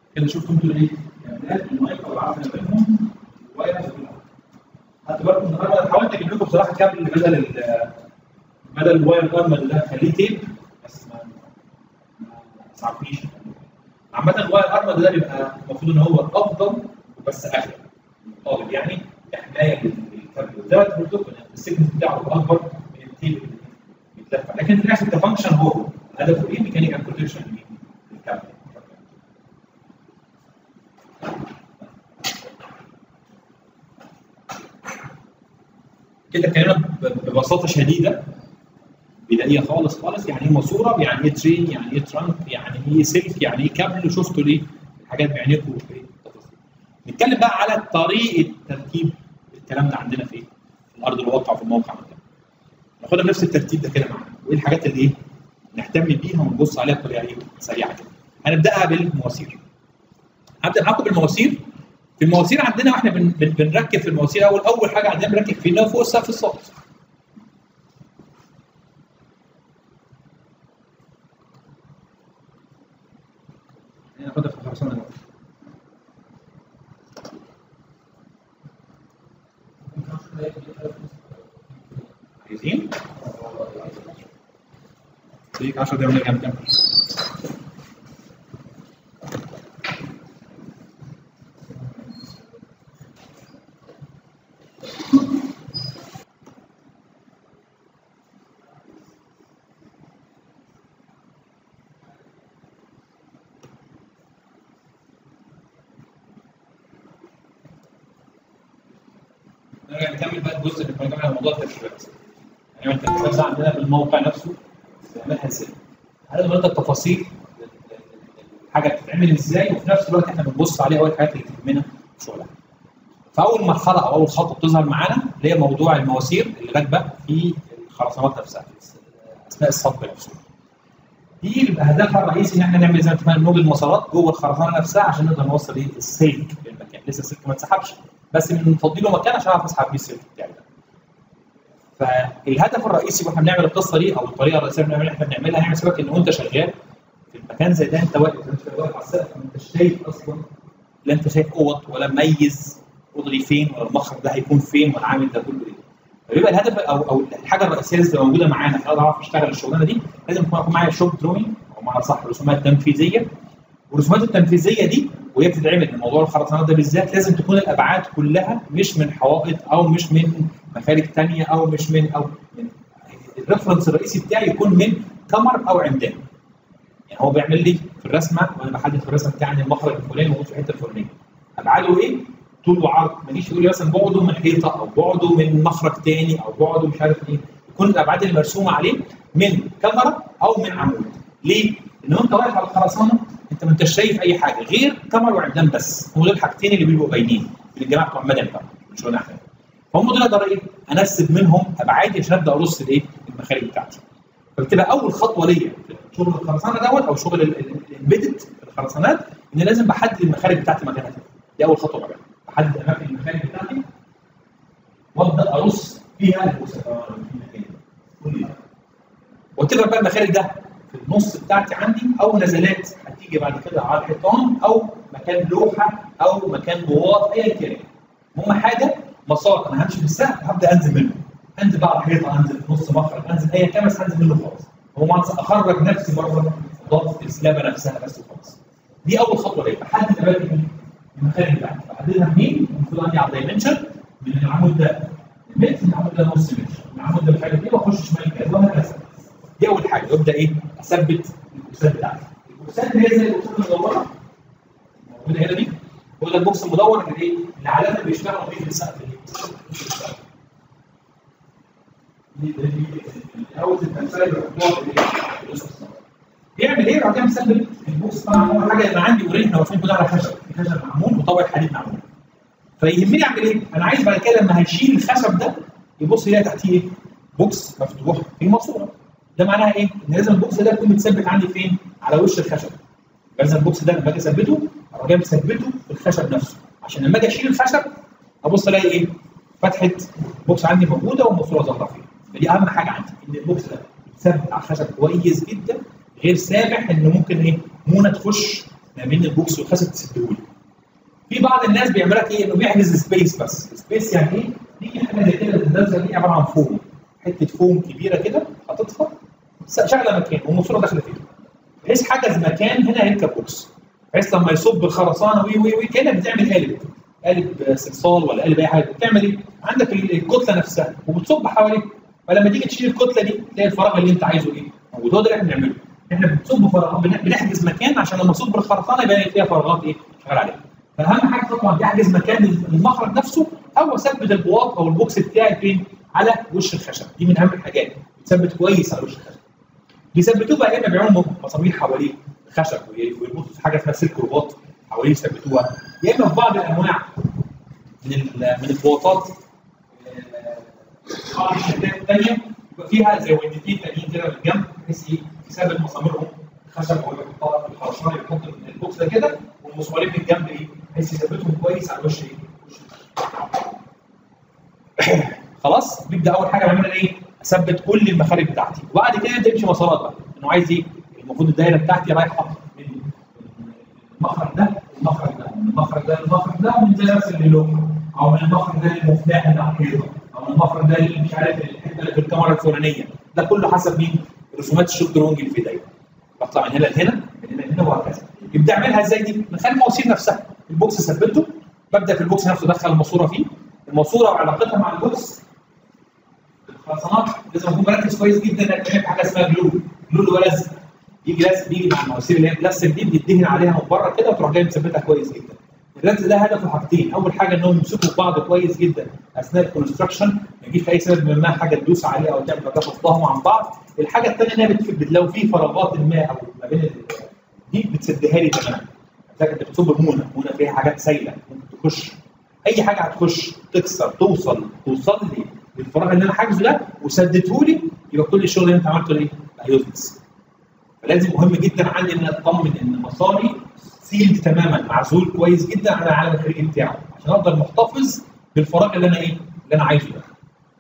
كده شفتوا انتوا ايه؟ كابلات المايك والعرض ما بينهم وايرز كلها خدت بالكم النهارده انا حاولت اجيب لكم بصراحه كابل بدل ال بدل الواير ارمر ده خليه تيب بس ما ما صعبنيش عامة الواير ارمر ده بيبقى المفروض ان هو افضل بس اغلى طالب يعني كحمايه للكابل زي ما قلت لكم السيجنال بتاعه اكبر من التيب اللي بيتلف لكن في الاخر كفانكشن هو هدفه ايه؟ ميكانيكال بروتكشن للكابل كده اتكلمنا ببساطه شديده بدائيه خالص خالص يعني ايه ماسوره يعني ايه ترين يعني ايه ترانك يعني ايه سلك يعني ايه كابل وشفتوا ليه الحاجات بعينيكم في التفاصيل نتكلم بقى على طريقه تركيب الكلام ده عندنا في في الارض الواقع في الموقع عندنا ناخدها بنفس الترتيب ده كده معانا وايه الحاجات اللي ايه نهتم بيها ونبص عليها بطريقه ايه سريعه كده هنبداها بالمواسير هبدا معاكم بالمواسير في المواسير عندنا واحنا بن بن بنركب في المواسير اول اول حاجه عندنا بنركب فيها فوق السقف الساقط ناخدها في الخرسانه دلوقتي عايزين؟ ليك 10 دقايق ونرجع نكمل نرجع نكمل بقى الجزء اللي كنا بنتكلم على موضوع التركيبات. يعني التركيبات ده عندنا في الموقع نفسه بنعملها ازاي؟ هذا النهارده التفاصيل الحاجه بتتعمل ازاي وفي نفس الوقت احنا بنبص عليها اول الحاجات اللي تهمنا في شغلها. فاول مرحله او اول خطوه بتظهر معانا اللي هي موضوع المواسير اللي راكبه في الخرسانات نفسها اثناء الصب نفسه. دي بيبقى هدفها الرئيسي ان احنا نعمل زي ما اتفقنا نوجد مسارات جوه الخرسانه نفسها عشان نقدر نوصل ايه السلك للمكان لسه السلك ما اتسحبش بس بنفضي له مكان عشان اعرف اسحب بيه السلك بتاعي ده. فالهدف الرئيسي واحنا بنعمل القصه دي او الطريقه الرئيسيه اللي بنعملها احنا بنعملها نعمل سبب ان وانت شغال في المكان زي ده انت واقف انت واقف على السقف ما انتش شايف اصلا لا انت شايف اوض ولا مميز اوضه دي فين ولا المخرج ده هيكون فين ولا عامل ده كله ايه. فبيبقى الهدف او او الحاجه الرئيسيه اللي تبقى موجوده معانا عشان اعرف اشتغل الشغلانه دي لازم يكون معايا شوب دروينج او معنى صح رسومات تنفيذيه والرسومات التنفيذيه دي وهي بتتعمل من موضوع الخرسانات ده بالذات لازم تكون الابعاد كلها مش من حوائط او مش من مخارج ثانيه او مش من او من الريفرنس الرئيسي بتاعي يكون من كمر او عمدان. يعني هو بيعمل لي في الرسمه وانا بحدد في الرسمه بتاعي المخرج الفلاني موجود في الحته الفلانيه. ابعاده ايه؟ طول وعرض ما يجيش يقول لي مثلا بعده من حيطه او بعده من مخرج ثاني او بعده مش عارف ايه يكون الابعاد اللي مرسومه عليه من كاميرا او من عمود. ليه؟ ان انت واقف على الخرسانه انت ما انتش شايف اي حاجه غير كاميرا وعمدان بس هم دول الحاجتين اللي بيبقوا باينين من الجماعه بتوع المدني طبعا مش ولا حاجه فهم دول اقدر ايه انسب منهم ابعادي عشان ابدا ارص الايه المخارج بتاعتي فبتبقى اول خطوه ليا في شغل الخرسانه دوت او شغل الامبيدد الخرسانات ان لازم بحدد المخارج بتاعتي مكانها فين دي اول خطوه بعملها بحدد اماكن المخارج بتاعتي وابدا ارص فيها المسافات كل ده وتبقى بقى المخارج ده في النص بتاعتي عندي او نزلات هتيجي بعد كده على الحيطان او مكان لوحه او مكان بواط ايا كان المهم حاجه مسار انا همشي في السقف هبدا انزل منه انزل بقى على الحيطه انزل في نص مخرج انزل ايا كان بس هنزل منه خالص هو ما اخرج نفسي بره ضغط السلابه نفسها بس وخلاص دي اول خطوه ليا بحدد اماكن المخارج بتاعتي بحددها منين المفروض عندي على الدايمنشن من العمود ده متر العمود ده نص متر العمود ده مش عارف ايه واخش شمال كده وهكذا دي اول حاجه يبدا ايه اثبت الاكسات بتاعتي الاكسات اللي هي زي الاكسات المدوره موجوده هنا دي هو ده البوكس المدور اللي ايه اللي عاده بيشتغلوا بيه في السقف دي اول التمثيل بيحطوها في بيعمل ايه؟ راح مثبت البوكس طبعا اول حاجه انا عندي اوريدي احنا واقفين كلنا على خشب في خشب معمول وطبق حديد معمول فيهمني اعمل ايه؟ انا عايز بعد كده لما هيشيل الخشب ده يبص يلاقي تحتيه ايه؟ بوكس مفتوح فيه ماسوره ده معناها ايه؟ ان لازم البوكس ده يكون متثبت عندي فين؟ على وش الخشب. لازم البوكس ده لما اجي اثبته اروح جاي مثبته في الخشب نفسه عشان لما اجي اشيل الخشب ابص الاقي ايه؟ فتحه بوكس عندي موجوده والماسوره ظاهره فيه. فدي اهم حاجه عندي ان البوكس ده يتثبت على الخشب كويس جدا غير سامح ان ممكن ايه؟ مونه تخش ما بين البوكس والخشب تسدهولي في بعض الناس بيعمل لك ايه انه بيحجز سبيس بس سبيس يعني ايه؟ دي حاجه زي كده الدرجه دي عباره عن فوم حته فوم كبيره كده حاططها شغله مكان والماسوره داخله فيها بحيث حجز مكان هنا هيركب بوكس بحيث لما يصب الخرسانه وي وي وي كانك بتعمل قالب قالب صلصال ولا قالب اي حاجه بتعمل ايه؟ عندك الكتله نفسها وبتصب حواليك فلما تيجي تشيل الكتله دي تلاقي الفراغ اللي انت عايزه ايه؟ موجود هو ده اللي احنا بنعمله احنا بنصب فراغ بنحجز مكان عشان لما نصب الخرسانه يبقى فيها فراغات ايه؟ شغال عليها فاهم حاجه طبعا بيحجز مكان المخرج نفسه او اثبت البواط او البوكس بتاعي فين؟ على وش الخشب دي من اهم الحاجات بتثبت كويس على وش الخشب بيثبتوه بقى هنا بيعملوا مسامير حواليه خشب ويربطوا في حاجه اسمها سلك رباط حواليه يثبتوها يا اما في بعض الانواع من من البواطات بعض الشركات الثانيه يبقى فيها زي ويندتين تانيين كده من الجنب بحيث ايه يثبت مساميرهم خشب ويحطها في الخرسانه يحط البوكس ده كده والمسمارين من الجنب ايه بحيث يثبتهم كويس على وش ايه؟ خلاص بيبدا اول حاجه بعملها ايه؟ اثبت كل المخارج بتاعتي وبعد كده يبدا يمشي مسارات بقى انه عايز ايه؟ المفروض الدايره بتاعتي رايحه من المخرج ده المخرج ده من المخرج ده للمخرج ده ومن زي نفس اللوحه او من المخرج ده للمفتاح بتاع الحيطه او من المخرج ده اللي مش عارف الحته اللي في الكاميرا الفلانيه ده كله حسب مين؟ رسومات الشوت درونج اللي في ايديا بطلع من هنا لهنا من هنا لهنا وهكذا يبدا اعملها ازاي دي؟ من خلال المواسير نفسها البوكس ثبته ببدا في البوكس نفسه ادخل الماسوره فيه الماسوره وعلاقتها مع البوكس الخرسانات لازم اكون مركز كويس جدا انك تعمل حاجه اسمها جلو جلو اللي هو لزق يجي لزق بيجي مع المواسير اللي هي بلاستيك دي بيدهن عليها من بره كده وتروح جاي مثبتها كويس جدا اللزق ده هدفه حاجتين اول حاجه انهم يمسكوا في بعض كويس جدا اثناء الكونستراكشن ما يجيش في اي سبب منها حاجه تدوس عليها او تعمل مجال فصلهم عن بعض الحاجه الثانيه انها بتفيد لو في فراغات ما او ما بين دي بتسدها لي تماما انت بتصب مونه مونه فيها حاجات سايله ممكن تخش اي حاجه هتخش تكسر توصل توصل لي للفراغ اللي انا حاجزه ده وسدته لي يبقى كل الشغل اللي انت عملته ايه؟ هيفلس فلازم مهم جدا عندي ان اطمن ان مساري سيلد تماما معزول كويس جدا عن العالم الخارجي بتاعه عشان افضل محتفظ بالفراغ اللي انا ايه؟ اللي انا عايزه ده.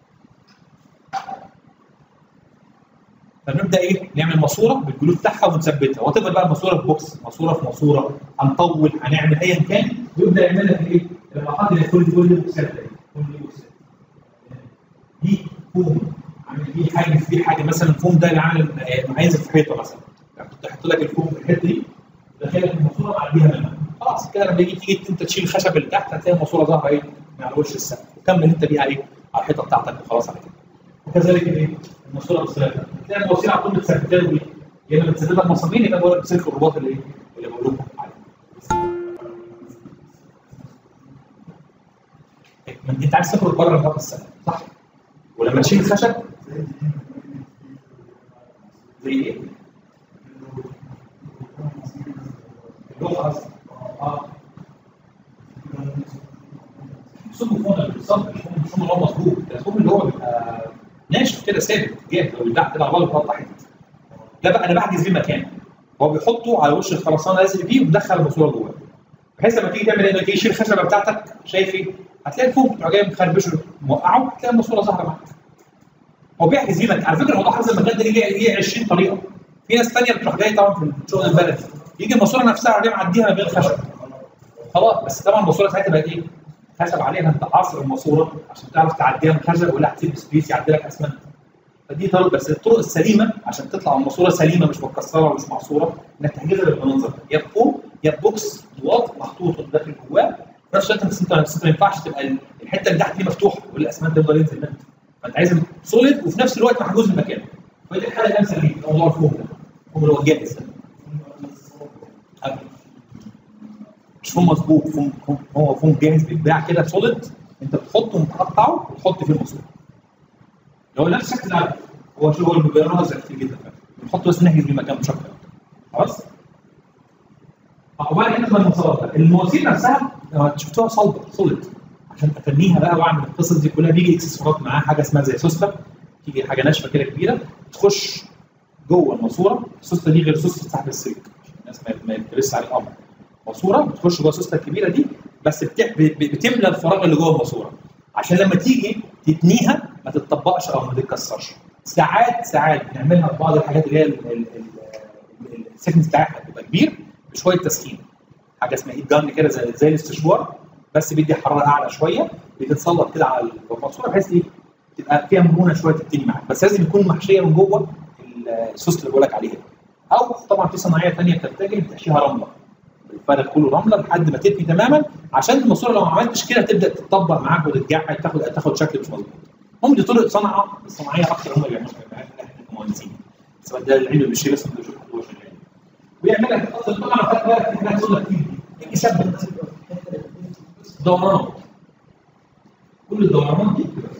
فنبدا ايه؟ نعمل ماسوره بالجلود بتاعها ونثبتها وتفضل بقى الماسوره في بوكس ماسوره في ماسوره هنطول هنعمل ايا كان ويبدا يعملها في ايه؟ المرحله اللي كل كل بوكسات كل بوكسات دي فوم عامل دي حاجز دي حاجه مثلا الفوم ده اللي عامل هينزل في حيطه مثلا يعني كنت احط لك الفوم في الحته دي داخلك الماسوره معديها منها خلاص كده لما يجي تيجي انت تشيل الخشب اللي تحت هتلاقي الماسوره ظاهره ايه؟ من على وش السقف وكمل انت بيها ايه؟ على الحيطه بتاعتك وخلاص على كده وكذلك الايه؟ الماسوره بالسلامه تلاقي المواسير على طول متثبته له ايه؟ يا اما متثبته بمسامير يا اما بقول لك بسلك الرباط اللي ايه؟ اللي بقول لكم عليه انت عايز تخرج بره نطاق السقف صح؟ ولما تشيل الخشب زي ايه؟ اللوحه اه صوب فوق بالظبط مش مش هو مظبوط ده الصوب اللي هو بيبقى ناشف كده ثابت جاهز لو بتاع كده على بعض بيطلع حته ده بقى انا بحجز فيه مكان هو بيحطه على وش الخرسانه لازق فيه ومدخل الماسوره جوه بحيث لما تيجي تعمل ايه تيجي تشيل الخشبه بتاعتك شايف ايه؟ هتلاقي الفوق بتروح جاي مخربشه موقعه هتلاقي الماسوره ظاهره معاك هو بيحجز فيه مكان على فكره موضوع حجز المكان ده ليه ليه 20 طريقه في ناس ثانيه بتروح جاي طبعا في الشغل البلدي يجي الماسوره نفسها عليها معديها ما بين الخشب خلاص بس طبعا الماسوره ساعتها بقت ايه؟ حسب عليها انت عصر الماسوره عشان تعرف تعديها من خشب ولا هتسيب سبيس يعدي لك اسمنت فدي طرق بس الطرق السليمه عشان تطلع الماسوره سليمه مش متكسره ومش معصوره انك تحجزها بالمنظر يا بفوق يا بوكس واط محطوط داخل جواه في نفس الوقت انت انت ما ينفعش تبقى الحته اللي تحت دي مفتوحه والاسمنت يفضل ينزل منها فانت عايز سوليد وفي نفس الوقت محجوز المكان فدي الحاله الامثل ليك موضوع الفوم ده الفوم اللي هو الجاهز ده مش فوم مسبوق فوم فوم هو فوم جاهز بيتباع كده سوليد انت بتحطه متقطعه وتحط فيه الماسوره اللي هو نفس الشكل ده هو شو هو بيرازع كتير جدا بنحطه بس نحجز بيه مكان مش اكتر خلاص وبعد كده تبقى المسارات المواسير نفسها شفتوها صلبه سوليد عشان اتنيها بقى واعمل القصص دي كلها بيجي اكسسوارات معاها حاجه اسمها زي سوسته تيجي حاجه ناشفه كده كبيره تخش جوه الماسوره السوسته دي غير سوسته سحب السلك عشان الناس ما يتلبسش عليه الامر ماسوره بتخش جوه السوسته الكبيره دي بس بتملى الفراغ اللي جوه الماسوره عشان لما تيجي تتنيها ما تتطبقش او ما تتكسرش ساعات ساعات بنعملها في بعض الحاجات اللي هي السكنس بتاعها بيبقى كبير بشويه تسخين حاجه اسمها هيت جان كده زي زي الاستشوار بس بيدي حراره اعلى شويه بتتسلط كده على الماسوره بحيث ايه تبقى فيها مرونه شويه تبتدي معاك بس لازم يكون محشيه من جوه الصوص اللي بقول لك عليه ده. او طبعا في صناعيه ثانيه بتتجه بتحشيها رمله الفرق كله رمله لحد ما تتني تماما عشان الماسوره لو ما عملتش كده تبدا تطبق معاك وتتجعد تاخد تاخد شكل مش مظبوط هم دي طرق صنعه الصناعيه اكتر هم اللي بيعملوها احنا كمهندسين بس ده العلم بالشيء بس بنشوف هو شغال ويعملها اصلا طبعا خد بالك في حاجات صوره كتير يجي شاب دورانات كل الدورانات دي كده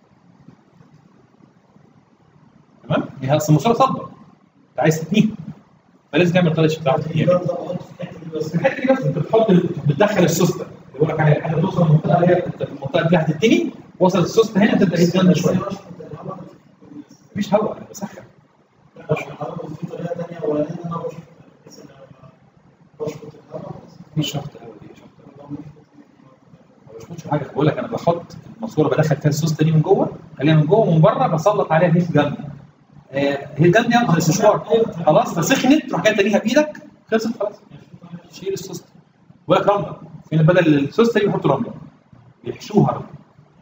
تمام هي اصل الماسوره صلبه انت عايز تتنيها فلازم تعمل طريقه بتاعت تتنيها بس في الحته دي بس انت بتحط بتدخل السوسته اللي بقول لك عليها حاجه توصل للمنطقه اللي هي انت في المنطقه دي هتتني وصل السوسته هنا تبدا يتجنن شويه مفيش هواء انا بسخن في طريقه ثانيه اولانيه ان انا بشفط بحيث ان أنا بشفط الهواء مفيش شفط هواء دي شفط هواء ما بشوفش حاجه بقول لك انا بحط الماسوره بدخل فيها السوسته دي من جوه خليها من جوه ومن بره بسلط عليها هيت جن آه هيت جن دي ياخد استشوار خلاص فسخنت تروح جاي تانيها بايدك خلصت خلاص شيل السوسته بقول لك رمله هنا بدل السوسته دي بيحطوا رمله بيحشوها رمله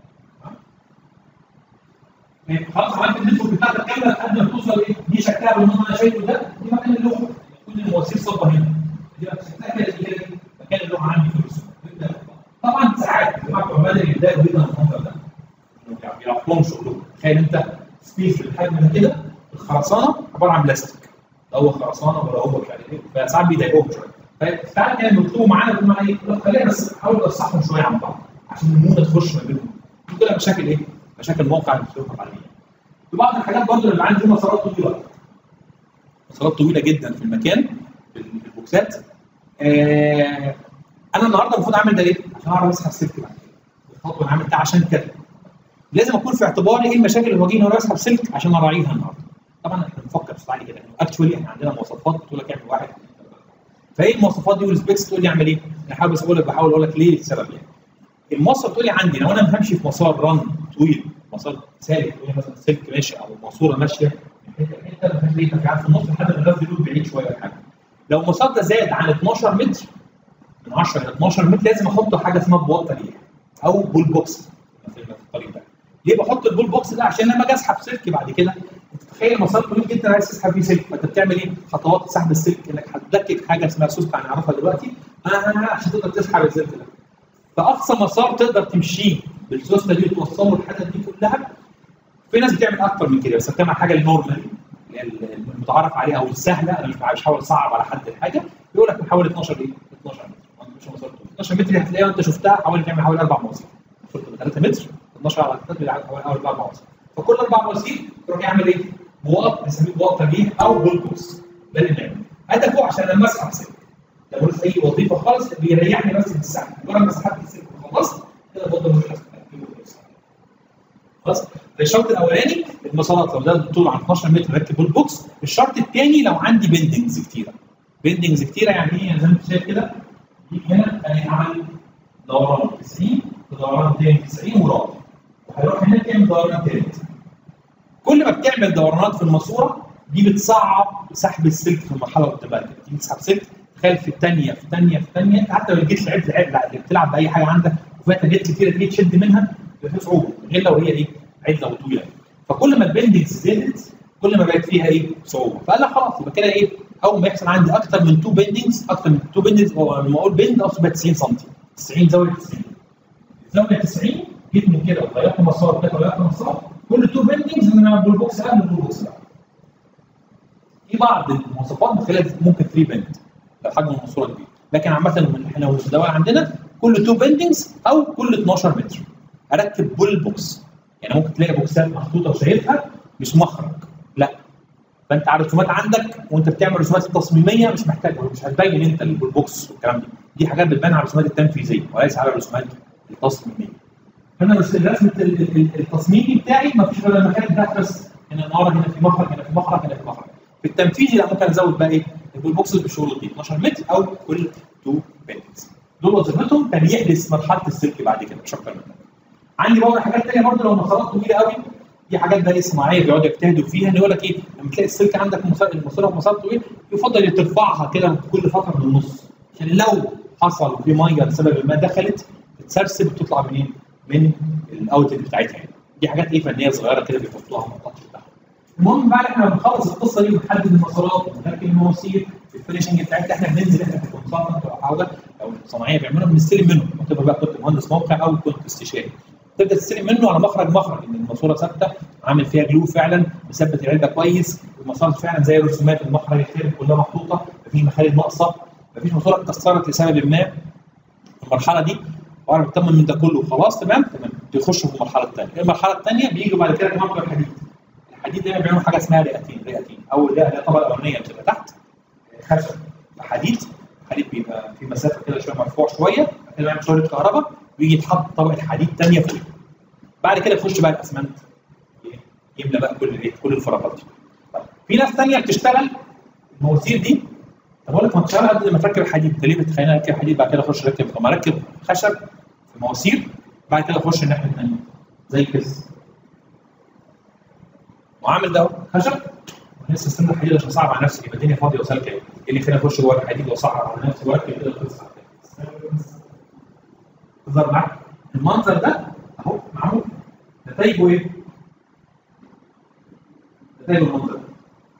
خلاص عملت النتورك بتاعتك كامله لحد ما توصل ايه دي شكلها بالنظام اللي انا شايفه ده دي مكان اللوحه يكون المواسير صبه هنا دي بقى شكلها كده دي كده مكان اللوحه عندي في الرسوم طبعا ساعات الجماعه بتوع بدري يتضايقوا جدا من المنظر ده يعني بيعرفوهم شغلهم تخيل انت سبيس بالحجم ده كده الخرسانه عباره عن بلاستيك لا هو خرسانه ولا هو مش عارف ايه فساعات بيضايقوهم شويه فساعات كانوا بيطلبوا معانا يقولوا معانا ايه؟ لا خلينا بس نحاول نوسعهم شويه عن بعض عشان المونه تخش ما بينهم دي كلها مشاكل ايه؟ مشاكل موقع المسؤوليه العالميه في بعض الحاجات برضه اللي عندي مسارات طويله مسارات طويله جدا في المكان في البوكسات آه انا النهارده المفروض اعمل ده ليه؟ عشان اعرف اسحب سلك بعد كده الخطوه اللي عامل ده عشان كده لازم اكون في اعتباري ايه المشاكل اللي بواجهني وانا بسحب سلك عشان اراعيها النهارده طبعا احنا بنفكر بصوت عالي كده اكشولي احنا عندنا مواصفات بتقول لك اعمل واحد فايه المواصفات دي والسبيكس تقول لي اعمل ايه؟ انا حابب بس اقول لك بحاول اقول لك ليه السبب يعني المواصفه تقول لي عندي لو انا همشي في مسار رن طويل مسار سالك تقول لي مثلا سلك ماشي او ماسوره ماشيه من حته لحته ما فيهاش اي تفاعل في النص لحد ما الغاز يدور بعيد شويه ولا حاجه لو المسار ده زاد عن 12 متر من 10 ل 12 متر لازم احط حاجه اسمها بواط تريح او بول بوكس في الطريق ده ليه بحط البول بوكس ده عشان لما اجي اسحب سلك بعد كده انت تتخيل مسار طويل جدا عايز تسحب فيه سلك فانت بتعمل ايه؟ خطوات سحب السلك انك هتدكك حاجه اسمها سوسته هنعرفها دلوقتي آه عشان تقدر تسحب السلك ده فاقصى مسار تقدر تمشيه بالسوسته دي وتوصله الحتت دي كلها في ناس بتعمل اكتر من كده بس بتعمل حاجه النورمال اللي هي المتعارف عليها او السهله انا مش مش بحاول اصعب على حد الحاجه يقول لك حوالي 12 ايه 12 متر مش مسار طويل 12 متر دي هتلاقيها انت شفتها حوالي تعمل حوالي اربع مواسير 3 متر 12 على 3 بيبقى حوالي اربع مواسير فكل اربع مواسير تروح يعمل ايه؟ بواط بنسميه بواط ترجيح او بول بوكس ده اللي بنعمله هدفه عشان لما اسحب سلك لو ملوش اي وظيفه خالص بيريحني بس في السحب مجرد ما سحبت السلك وخلصت كده بفضل مش خلاص الشرط الاولاني المسارات لو ده طول عن 12 متر ركب بول بوكس الشرط الثاني لو عندي بندنجز كتيره بندنجز كتيره يعني ايه زي ما انت شايف كده دي هنا انا عامل دوران 90 ودوران تاني 90 ورابع وهيروح هنا تعمل دوران ثالث كل ما بتعمل دورانات في الماسوره دي بتصعب سحب السلك في المرحله القداميه كده تيجي تسحب سلك تخيل في الثانيه في الثانيه في الثانيه حتى لو جيت لعبت لعبت بتلعب باي حاجه عندك وفيها تنجات كتيره تيجي تشد منها بيبقى فيها صعوبه غير لو هي ايه عدله وطويله فكل ما البندنجز زادت كل ما بقت فيها ايه صعوبه فقال لك خلاص يبقى كده ايه اول ما يحصل عندي اكتر من تو بندنجز اكتر من تو بندنجز هو لما اقول بند اقصد بقى 90 سم 90 زاويه 90 زاويه 90 جيت من كده وغيرت مسار كده وغيرت مسار كل تو بندنجز ان انا بول بوكس قبل البول بوكس بعد في بعض المواصفات بتخليها ممكن 3 بند لو حجم الماسوره كبير لكن عامه احنا والدواء عندنا كل تو بندنجز او كل 12 متر اركب بول بوكس يعني ممكن تلاقي بوكسات محطوطه وشايفها مش مخرج لا فانت على الرسومات عندك وانت بتعمل الرسومات التصميميه مش محتاج مش هتبين انت البول بوكس والكلام ده دي حاجات بتبان على الرسومات التنفيذيه وليس على الرسومات التصميميه فانا بس الرسم التصميمي بتاعي ما فيش غير المكان بتاعك بس هنا نار هنا في مخرج هنا في مخرج هنا في مخرج في التنفيذي لا ممكن ازود بقى ايه البول بوكسز بالشروط دي 12 متر او كل 2 بنتس دول وظيفتهم كان يحدث مرحله السلك بعد كده مش اكتر من كده عندي برضه حاجات ثانيه برضه لو مسارات طويله قوي دي حاجات بقى صناعيه بيقعدوا يجتهدوا فيها ان يقول لك ايه لما تلاقي السلك عندك المسار في مسار طويل يفضل ترفعها كده كل فتره من النص عشان لو حصل وفي ميه لسبب ما دخلت تتسرسب وتطلع منين؟ من الاوتلت بتاعتها يعني دي حاجات ايه فنيه صغيره كده بيحطوها في التاتش بتاعها المهم بعد احنا بنخلص القصه دي ونحدد المسارات ونركب المواسير في الفينشنج بتاعتنا احنا بننزل احنا ككونسلتنت او حاجه او الصناعيه بيعملوا بنستلم منه تبقى بقى كنت مهندس موقع او كنت استشاري تبدا تستلم منه على مخرج مخرج ان الماسوره ثابته عامل فيها جلو فعلا مثبت العلبه كويس المسار فعلا زي رسومات المخرج الخارج كلها محطوطه مفيش مخارج ناقصه مفيش ماسوره اتكسرت لسبب ما في المرحله دي وانا بطمن من ده كله خلاص تمام تمام تخشوا في المرحله الثانيه المرحله الثانيه بيجوا بعد كده كمان الحديد الحديد ده بيعملوا حاجه اسمها رئتين رئتين اول رئه اللي هي الطبقه الاولانيه بتبقى تحت خشب حديد الحديد بيبقى في مسافه كده شويه مرفوع شويه بعد كده بيعمل شويه كهرباء ويجي يتحط طبقه حديد ثانيه فوق بعد كده يخش بقى الاسمنت يملى بقى كل الايه كل الفراغات دي طيب في ناس ثانيه بتشتغل المواسير دي طب اقول لك ما تشتغل قبل ما تركب الحديد انت ليه بتخليني اركب حديد بعد كده اخش اركب طب ما اركب خشب في مواسير بعد كده اخش الناحيه الثانيه زي كده وعامل ده اهو خشب لسه استنى الحديد عشان صعب على نفسي يبقى الدنيا فاضيه وسالكه ايه اللي خليني اخش جوه الحديد واصعب على نفسي واركب كده خلص على كده تظهر معاك المنظر ده اهو معمول نتائجه ايه؟ نتائج المنظر ده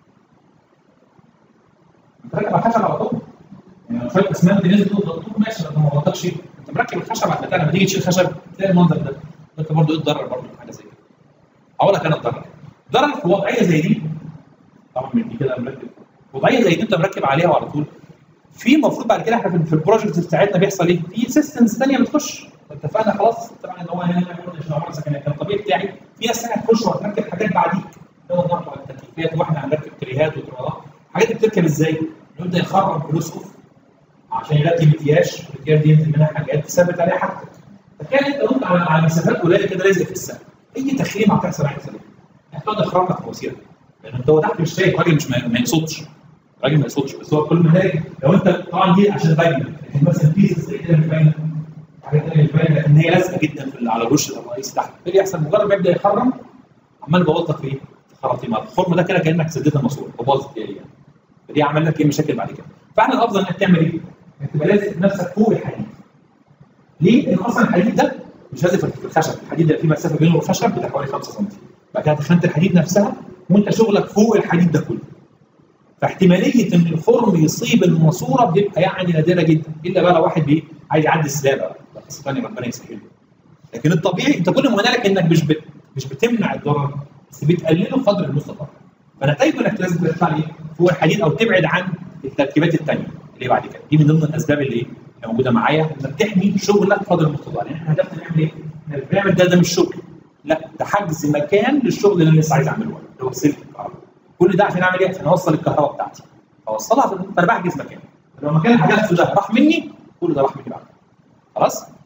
انت راكب على الخشب على طول يعني لو شويه اسمنت نزل تضغط ماشي لو ما غلطكش انت مركب الخشب على البتاع لما تيجي تشيل خشب تلاقي المنظر ده انت برضه ايه الضرر برضه في حاجه زي كده هقول لك انا الضرر الضرر في وضعيه زي دي طبعا من دي كده مركب وضعيه زي دي انت مركب عليها وعلى طول في المفروض بعد كده احنا في البروجكت بتاعتنا بيحصل ايه؟ في سيستمز ثانيه بتخش اتفقنا خلاص طبعا ان هو هنا مش عمر سكنيه كان الطبيعي بتاعي في ناس ثانيه هتخش وهتركب حاجات بعديك نقعد نعرف على التكييفات واحنا هنركب تريهات وترولات الحاجات دي بتركب ازاي؟ يبدا يخرم فلوس اوف عشان يغطي مكياج المكياج دي ينزل منها حاجات تثبت عليها حاجتك تخيل انت وانت على على مسافات قليله كده لازق في السقف اي تخريم هتحصل هيحصل ايه؟ هتقعد تخرم لك مواسير لان انت هو تحت مش شايف راجل مش ما ما يقصدش راجل ما يقصدش بس هو كل ما هاجي لو انت طبعا دي عشان باينه لكن مثلا بيسز زي كده مش باينه حاجات ثانيه مش باينه لكن هي لازقه جدا في على الوش الرئيسي تحت ايه اللي يحصل مجرد ما يبدا يخرم عمال بوظك في ايه؟ في خراطيم الخرم ده كده كانك سديت الماسوره وباظت يعني فدي عمل لك ايه مشاكل بعد كده فاحنا الافضل انك تعمل ايه؟ انك تبقى لازق نفسك فوق الحديد ليه؟ لان اصلا الحديد ده مش لازق في الخشب الحديد ده في مسافه بينه والخشب بتاع حوالي 5 سم بعد كده دخلت الحديد نفسها وانت شغلك فوق الحديد ده كله فاحتماليه ان الخرم يصيب الماسوره بتبقى يعني نادره جدا الا بقى لو واحد بي عايز يعدي السلابه ده قصه ثانيه ربنا يسهل لكن الطبيعي انت كل ما هنالك انك مش بت... مش بتمنع الضرر بس بتقلله قدر المستطاع فنتائجه انك لازم تطلع ايه فوق الحديد او تبعد عن التركيبات الثانيه اللي بعد كده دي من ضمن الاسباب اللي اللي موجوده معايا انك تحمي شغلك قدر المستطاع يعني احنا هدفنا نعمل ايه؟ احنا بنعمل ده ده مش شغل لا ده حجز مكان للشغل اللي انا لسه عايز اعمله اللي هو سلك الكهرباء كل ده عشان اعمل ايه؟ عشان اوصل الكهرباء بتاعتي اوصلها في فانا بحجز مكان لو مكان اللي حجزته ده راح مني كل ده راح مني بعد خلاص؟